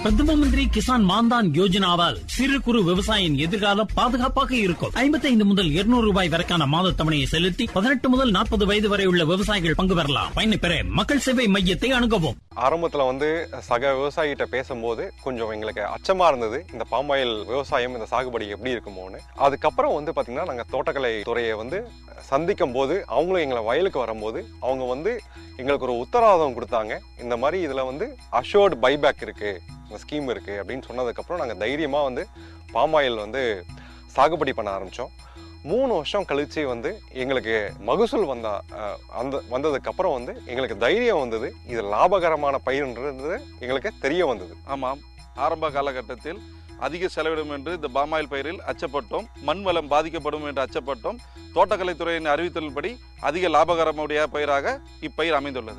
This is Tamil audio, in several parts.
பிரதம மந்திரி கிசான் மான்தான் யோஜனாவால் சிறு குறு விவசாயியின் எதிர்காலம் பாதுகாப்பாக இருக்கும் 55 முதல் 200 ரூபாய் வரைக்கான மாத தவணையை செலுத்தி பதினெட்டு முதல் நாற்பது வயது வரை உள்ள விவசாயிகள் பங்கு பெறலாம் பயனை பெற மக்கள் சேவை மையத்தை அணுகவும் ஆரம்பத்தில் வந்து சக விவசாயிகிட்ட பேசும்போது கொஞ்சம் எங்களுக்கு அச்சமாக இருந்தது இந்த பாமாயில் விவசாயம் இந்த சாகுபடி எப்படி இருக்குமோன்னு அதுக்கப்புறம் வந்து பார்த்திங்கன்னா நாங்கள் தோட்டக்கலை துறையை வந்து சந்திக்கும் போது அவங்களும் எங்களை வயலுக்கு வரும்போது அவங்க வந்து எங்களுக்கு ஒரு உத்தரவாதம் கொடுத்தாங்க இந்த மாதிரி இதில் வந்து அஷோர்டு பைபேக் இருக்குது இந்த ஸ்கீம் இருக்குது அப்படின்னு சொன்னதுக்கப்புறம் நாங்கள் தைரியமாக வந்து பாமாயில் வந்து சாகுபடி பண்ண ஆரம்பித்தோம் மூணு வருஷம் கழிச்சு வந்து எங்களுக்கு மகசூல் வந்த அஹ், அந்த வந்ததுக்கப்புறம் வந்து எங்களுக்கு தைரியம் வந்தது இது லாபகரமான பயிர்ன்றது எங்களுக்கு தெரிய வந்தது ஆமாம் ஆரம்ப காலகட்டத்தில் அதிக செலவிடும் என்று இந்த பாமாயில் பயிரில் அச்சப்பட்டோம் மண் வளம் பாதிக்கப்படும் என்று அச்சப்பட்டோம் தோட்டக்கலைத்துறையின் அறிவித்தலின்படி அதிக லாபகரமுடைய பயிராக இப்பயிர் அமைந்துள்ளது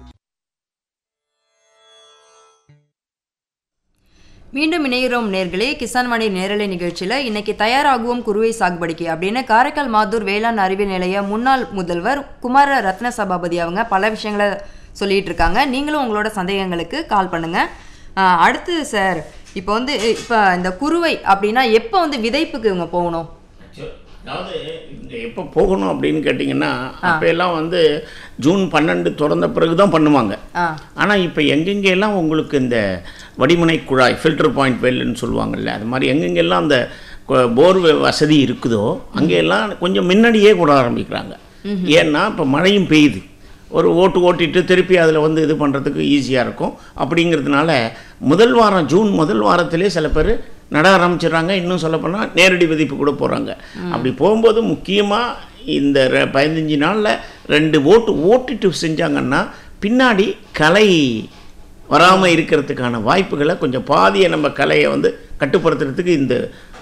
மீண்டும் இணைகிறோம் நேர்களே கிசான் வாணி நேரலை நிகழ்ச்சியில் இன்னைக்கு தயாராகுவோம் குருவை சாகுபடிக்கு அப்படின்னு காரைக்கால் மாத்தூர் வேளாண் அறிவியல் நிலைய முன்னாள் முதல்வர் குமார ரத்ன சபாபதி அவங்க பல விஷயங்களை சொல்லிட்டு இருக்காங்க நீங்களும் உங்களோட சந்தேகங்களுக்கு கால் பண்ணுங்க ஆஹ் அடுத்து சார் இப்போ வந்து இப்போ இந்த குருவை அப்படின்னா எப்போ வந்து விதைப்புக்கு இவங்க போகணும் அதாவது இந்த எப்போ போகணும் அப்படின்னு கேட்டிங்கன்னா அப்போ எல்லாம் வந்து ஜூன் பன்னெண்டு திறந்த பிறகு தான் பண்ணுவாங்க ஆ ஆனால் இப்போ எங்கெங்கெல்லாம் உங்களுக்கு இந்த வடிமுனை குழாய் ஃபில்டர் பாயிண்ட் வெல்லுன்னு சொல்லுவாங்கல்ல அது மாதிரி எங்கெங்கெல்லாம் அந்த கொ- போர் வ- வசதி இருக்குதோ அங்கெல்லாம் கொஞ்சம் முன்னாடியே கூட ஆரம்பிக்கிறாங்க ஏன்னா இப்போ மழையும் பெய்யுது ஒரு ஓட்டு ஓட்டிட்டு திருப்பி அதில் வந்து இது பண்ணுறதுக்கு ஈஸியாக இருக்கும் அப்படிங்கிறதுனால முதல் வாரம் ஜூன் முதல் வாரத்திலே சில பேர் நட ஆரம்பிச்சிடுறாங்க இன்னும் சொல்லப்போனால் நேரடி விதிப்பு கூட போகிறாங்க அப்படி போகும்போது முக்கியமாக இந்த ரெ- பதினஞ்சு நாளில் ரெண்டு ஓட்டு ஓட்டிட்டு செஞ்சாங்கன்னா பின்னாடி கலை வராமல் இருக்கிறதுக்கான வாய்ப்புகளை கொஞ்சம் பாதியை நம்ம கலையை வந்து கட்டுப்படுத்துறதுக்கு இந்த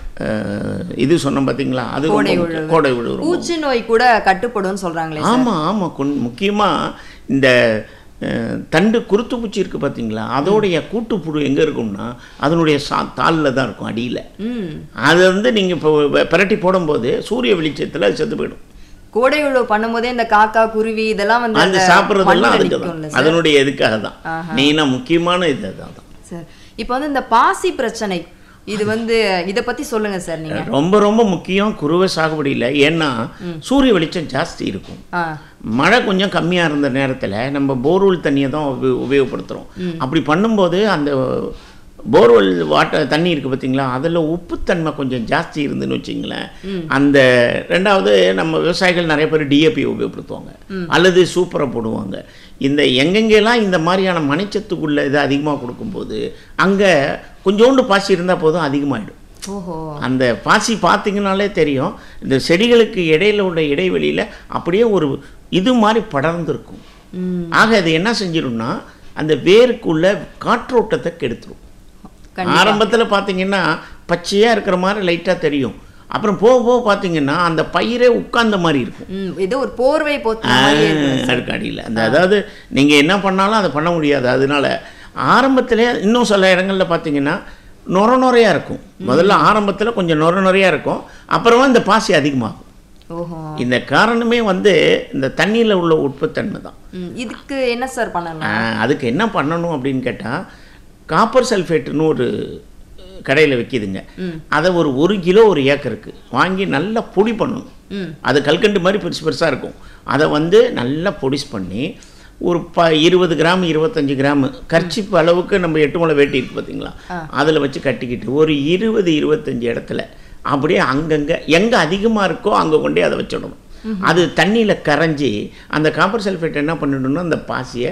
அஹ், இது சொன்னோம் பார்த்தீங்களா அது ரொம்ப கோடை முக்கியம். உழவு. கோடை உழவு ரொம்ப பூச்சி நோய் கூட கட்டுப்படும்னு சொல்றாங்களே சார் ஆமாம் ஆமாம் முக்கியமாக இந்த அஹ், தண்டு குருத்து பூச்சி இருக்குது பார்த்தீங்களா அதோடைய கூட்டுப்புழு எங்கே இருக்கும்னா அதனுடைய சா தாளில் தான் இருக்கும் அடியில் ம் அது வந்து நீங்கள் இப்போ வெ- பிரட்டி போடும்போது சூரிய வெளிச்சத்தில் அது செத்து போயிடும் கோடை உழவு பண்ணும்போதே இந்த காக்கா குருவி இதெல்லாம் வந்து அந்த அந்த சாப்பிட்றதெல்லாம் மண்ணுல அதுக்கு நிக்கும்ல தான் சார் அதனுடைய இதுக்காக தான் மெயினாக முக்கியமான இது அதுதான் தான் சார் இப்போ வந்து இந்த பாசி பிரச்சனை இது வந்து இத பத்தி சொல்லுங்க சார் நீங்க ரொம்ப ரொம்ப முக்கியம் குருவை சாகுபடியில் ஏன்னா சூரிய வெளிச்சம் ஜாஸ்தி இருக்கும் ஆ மழை கொஞ்சம் கம்மியாக இருந்த நேரத்தில் நம்ம போர்வெல் தண்ணியை தான் உப உபயோகப்படுத்துகிறோம் அப்படி பண்ணும்போது அந்த போர்வெல் வாட்டர் தண்ணி இருக்குது பார்த்தீங்களா அதில் உப்புத்தன்மை கொஞ்சம் ஜாஸ்தி இருந்துன்னு வச்சிங்களேன் அந்த ரெண்டாவது நம்ம விவசாயிகள் நிறைய பேர் டிஏபி உபயோகப்படுத்துவாங்க அல்லது சூப்பரை போடுவாங்க இந்த எங்கெங்கெல்லாம் இந்த மாதிரியான மணிச்சத்துக்குள்ள இது அதிகமாக கொடுக்கும்போது அங்கே கொஞ்சோண்டு பாசி இருந்தால் போதும் அதிகமாகிடும் ஓஹோ அந்த பாசி பார்த்தீங்கனாலே தெரியும் இந்த செடிகளுக்கு இடையில உள்ள இடைவெளியில் அப்படியே ஒரு இது மாதிரி படர்ந்துருக்கும் ம் ஆக அது என்ன செஞ்சிடும்னா அந்த வேருக்குள்ள காற்றோட்டத்தை கெடுத்துரும் கண்டிப்பா. ஆரம்பத்தில் பார்த்தீங்கன்னா பச்சையாக இருக்கிற மாதிரி லைட்டாக தெரியும் அப்புறம் போக போக பார்த்தீங்கன்னா அந்த பயிரே உட்கார்ந்த மாதிரி இருக்கும் ம் ஏதோ ஒரு போர்வை போத்த மாதிரியே இருக்கு. அதுக்கு அடியில் அந்த அதாவது நீங்கள் என்ன பண்ணாலும் அதை பண்ண முடியாது அதனால ஆரம்பத்திலே இன்னும் சில இடங்களில் பார்த்தீங்கன்னா நொர நொறையாக இருக்கும் முதல்ல ஆரம்பத்தில் கொஞ்சம் நொர நொறையாக இருக்கும் அப்புறமா இந்த பாசி அதிகமாகும் ஓஹோ இந்த காரணமே வந்து இந்த தண்ணியில் உள்ள உட்புத்தன்மை தான் ம் இதுக்கு என்ன சார் பண்ணலாம் ஆஹ், அதுக்கு என்ன பண்ணணும் அப்படின்னு கேட்டால் காப்பர் சல்ஃபேட்டுன்னு ஒரு கடையில் விற்கிதுங்க அதை ஒரு ஒரு கிலோ ஒரு ஏக்கருக்கு வாங்கி நல்லா பொடி பண்ணணும் ம் அது கல்கண்டு மாதிரி பெருசு பெருசாக இருக்கும் அதை வந்து நல்லா பொடிஸ் பண்ணி ஒரு ப இருபது கிராம் இருபத்தஞ்சு கிராம் கர்ச்சிப்பு அளவுக்கு நம்ம எட்டு முளை வேட்டி இருக்கு பார்த்தீங்களா அதில் வச்சு கட்டிக்கிட்டு ஒரு இருபது இருபத்தஞ்சு இடத்துல அப்படியே அங்கங்கே எங்கே அதிகமாக இருக்கோ அங்கே கொண்டே அதை வச்சிடணும் அது தண்ணியில் கரைஞ்சி அந்த காப்பர் சல்ஃபேட் என்ன பண்ணிடணும்னா அந்த பாசியை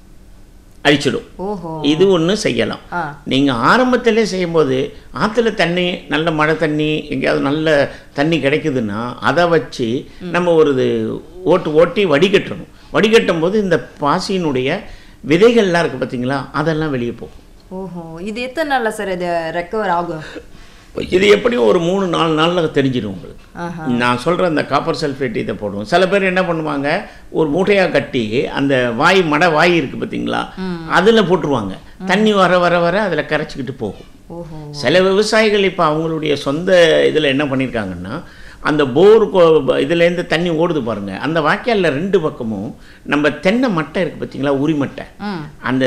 அழிச்சிடும் ஓஹோ இது ஒன்று செய்யலாம் ஆ. நீங்கள் ஆரம்பத்திலே செய்யும்போது ஆற்றுல தண்ணி நல்ல மழை தண்ணி எங்கேயாவது நல்ல தண்ணி கிடைக்குதுன்னா அதை வச்சு நம்ம ஒரு இது ஓட்டு ஓட்டி வடிகட்டணும் வடிகட்டும் போது இந்த பாசியினுடைய விதைகள்லாம் இருக்குது பார்த்தீங்களா அதெல்லாம் வெளியே போகும் ஓஹோ இது எத்தனை நாள்ல சார் இது ரெக்கவர் ஆகும் இது எப்படியும் ஒரு மூணு நாலு நாளில் தெரிஞ்சிடும் உங்களுக்கு ஆஹா. நான் சொல்கிற அந்த காப்பர் சல்ஃபேட் இதை போடுவோம் சில பேர் என்ன பண்ணுவாங்க ஒரு மூட்டையாக கட்டி அந்த வாய் மடை வாய் இருக்குது பார்த்தீங்களா அதில் போட்டுருவாங்க தண்ணி வர வர வர அதில் கரைச்சிக்கிட்டு போகும் ஓஹோ சில விவசாயிகள் இப்போ அவங்களுடைய சொந்த இதில் என்ன பண்ணியிருக்காங்கன்னா அந்த போர் இதுலேருந்து தண்ணி ஓடுது பாருங்க அந்த வாய்க்காலில் ரெண்டு பக்கமும் நம்ம தென்னை மட்டை இருக்குது பார்த்தீங்களா உரி மட்டை ம் அந்த